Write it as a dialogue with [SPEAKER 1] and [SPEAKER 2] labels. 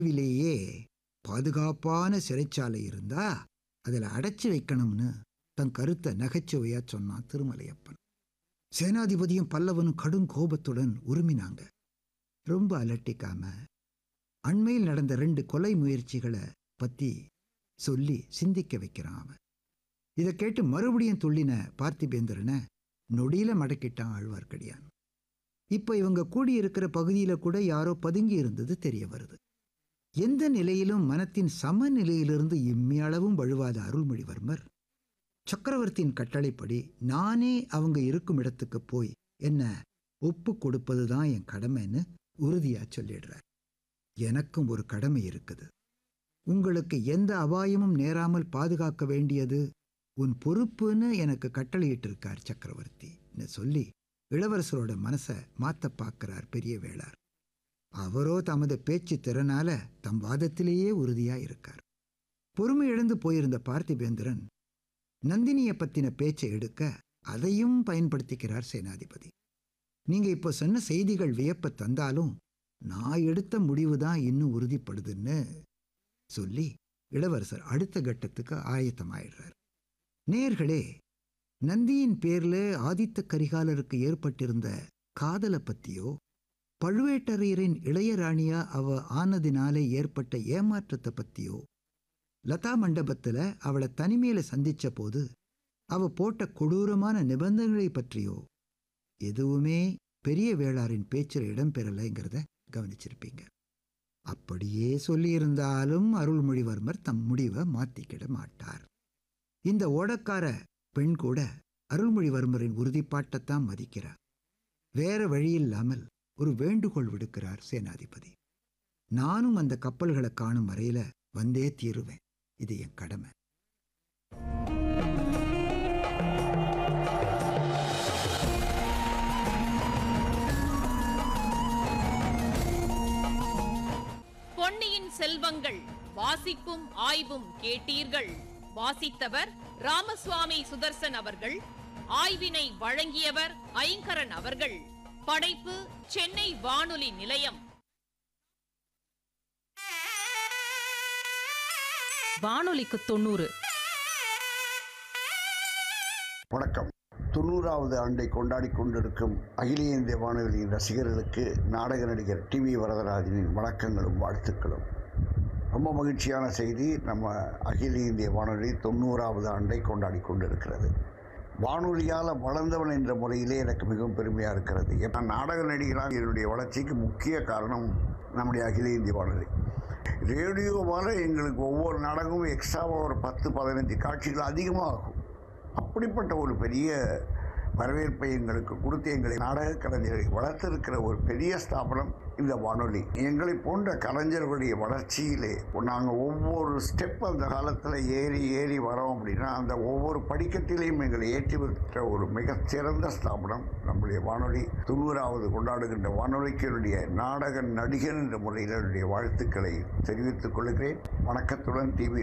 [SPEAKER 1] விலேயே பாதுகாப்பான சிறைச்சாலை இருந்தா அதில் அடைச்சி வைக்கணும்னு தன் கருத்தை நகைச்சுவையா சொன்னான் திருமலையப்பன் சேனாதிபதியும் பல்லவனும் கடும் கோபத்துடன் உருமினாங்க ரொம்ப அலட்டிக்காம அண்மையில் நடந்த ரெண்டு கொலை முயற்சிகளை பத்தி சொல்லி சிந்திக்க வைக்கிறான் அவன் இதை கேட்டு மறுபடியும் துள்ளின பார்த்திபேந்திரனை நொடியில மடக்கிட்டான் ஆழ்வார்க்கடியான் இப்ப இவங்க கூடியிருக்கிற பகுதியில கூட யாரோ பதுங்கி இருந்தது தெரிய வருது எந்த நிலையிலும் மனத்தின் சமநிலையிலிருந்து இம்மியளவும் வழுவாத அருள்மொழிவர்மர் சக்கரவர்த்தியின் கட்டளைப்படி நானே அவங்க இருக்கும் இடத்துக்கு போய் என்ன ஒப்பு கொடுப்பதுதான் என் கடமைன்னு உறுதியா சொல்லிடுறார் எனக்கும் ஒரு கடமை இருக்குது உங்களுக்கு எந்த அபாயமும் நேராமல் பாதுகாக்க வேண்டியது உன் பொறுப்புன்னு எனக்கு கட்டளையிட்டிருக்கார் சக்கரவர்த்தின்னு சொல்லி இளவரசரோட மனசை மாத்த பார்க்கிறார் பெரிய வேளார் அவரோ தமது பேச்சு திறனால தம் வாதத்திலேயே உறுதியா இருக்கார் பொறுமை இழந்து போயிருந்த பார்த்திபேந்திரன் நந்தினியை பத்தின பேச்சை எடுக்க அதையும் பயன்படுத்திக்கிறார் சேனாதிபதி நீங்க இப்போ சொன்ன செய்திகள் வியப்ப தந்தாலும் நான் எடுத்த முடிவு தான் இன்னும் உறுதிப்படுதுன்னு சொல்லி இளவரசர் அடுத்த கட்டத்துக்கு ஆயத்தமாயிடுறார் நேர்களே நந்தியின் பேர்ல ஆதித்த கரிகாலருக்கு ஏற்பட்டிருந்த காதலை பத்தியோ பழுவேட்டரையரின் இளையராணியா அவ ஆனதினாலே ஏற்பட்ட ஏமாற்றத்தை பத்தியோ லதா மண்டபத்துல அவளை தனிமையில சந்திச்ச போது அவ போட்ட கொடூரமான நிபந்தனைகளை பற்றியோ எதுவுமே பெரிய வேளாரின் பேச்சில் இடம்பெறலைங்கிறத கவனிச்சிருப்பீங்க அப்படியே சொல்லியிருந்தாலும் அருள்மொழிவர்மர் தம் முடிவை மாத்திக்கிட மாட்டார் இந்த ஓடக்கார பெண் கூட அருள்மொழிவர்மரின் உறுதிப்பாட்டைத்தான் மதிக்கிறார் வேற வழியில்லாமல் ஒரு வேண்டுகோள் விடுக்கிறார் சேனாதிபதி நானும் அந்த கப்பல்களை காணும் வரையில வந்தே தீருவேன் இது என் கடமை
[SPEAKER 2] பொன்னியின் செல்வங்கள் வாசிப்பும் ஆய்வும் கேட்டீர்கள் வாசித்தவர் ராமசுவாமி சுதர்சன் அவர்கள் ஆய்வினை வழங்கியவர் ஐங்கரன் அவர்கள் படைப்பு சென்னை வானொலி நிலையம்
[SPEAKER 3] வானொலிக்கு தொண்ணூறு
[SPEAKER 4] வணக்கம் தொண்ணூறாவது ஆண்டை கொண்டாடி கொண்டிருக்கும் அகில இந்திய வானொலியின் ரசிகர்களுக்கு நாடக நடிகர் டி வி வரதராஜனின் வணக்கங்களும் வாழ்த்துக்களும் ரொம்ப மகிழ்ச்சியான செய்தி நம்ம அகில இந்திய வானொலி தொண்ணூறாவது ஆண்டை கொண்டாடி கொண்டிருக்கிறது வானொலியால் வளர்ந்தவன் என்ற முறையிலே எனக்கு மிகவும் பெருமையாக இருக்கிறது ஏன்னா நாடக நடிகராக என்னுடைய வளர்ச்சிக்கு முக்கிய காரணம் நம்முடைய அகில இந்திய வானொலி ரேடியோவால் எங்களுக்கு ஒவ்வொரு நாடகமும் எக்ஸ்ட்ராவாக ஒரு பத்து பதினஞ்சு காட்சிகள் அதிகமாகும் அப்படிப்பட்ட ஒரு பெரிய வரவேற்பை எங்களுக்கு கொடுத்து எங்களை நாடக கலைஞரை வளர்த்திருக்கிற ஒரு பெரிய ஸ்தாபனம் இந்த வானொலி எங்களை போன்ற கலைஞர்களுடைய வளர்ச்சியிலே நாங்கள் ஒவ்வொரு ஸ்டெப் அந்த காலத்தில் ஏறி ஏறி வரோம் அப்படின்னா அந்த ஒவ்வொரு படிக்கட்டிலையும் எங்களை ஏற்றி வைக்கிற ஒரு மிகச்சிறந்த ஸ்தாபனம் நம்முடைய வானொலி தொண்ணூறாவது கொண்டாடுகின்ற வானொலிக்கு என்னுடைய நாடக நடிகர் என்ற முறையில் என்னுடைய வாழ்த்துக்களை தெரிவித்துக் கொள்கிறேன் வணக்கத்துடன் டிவி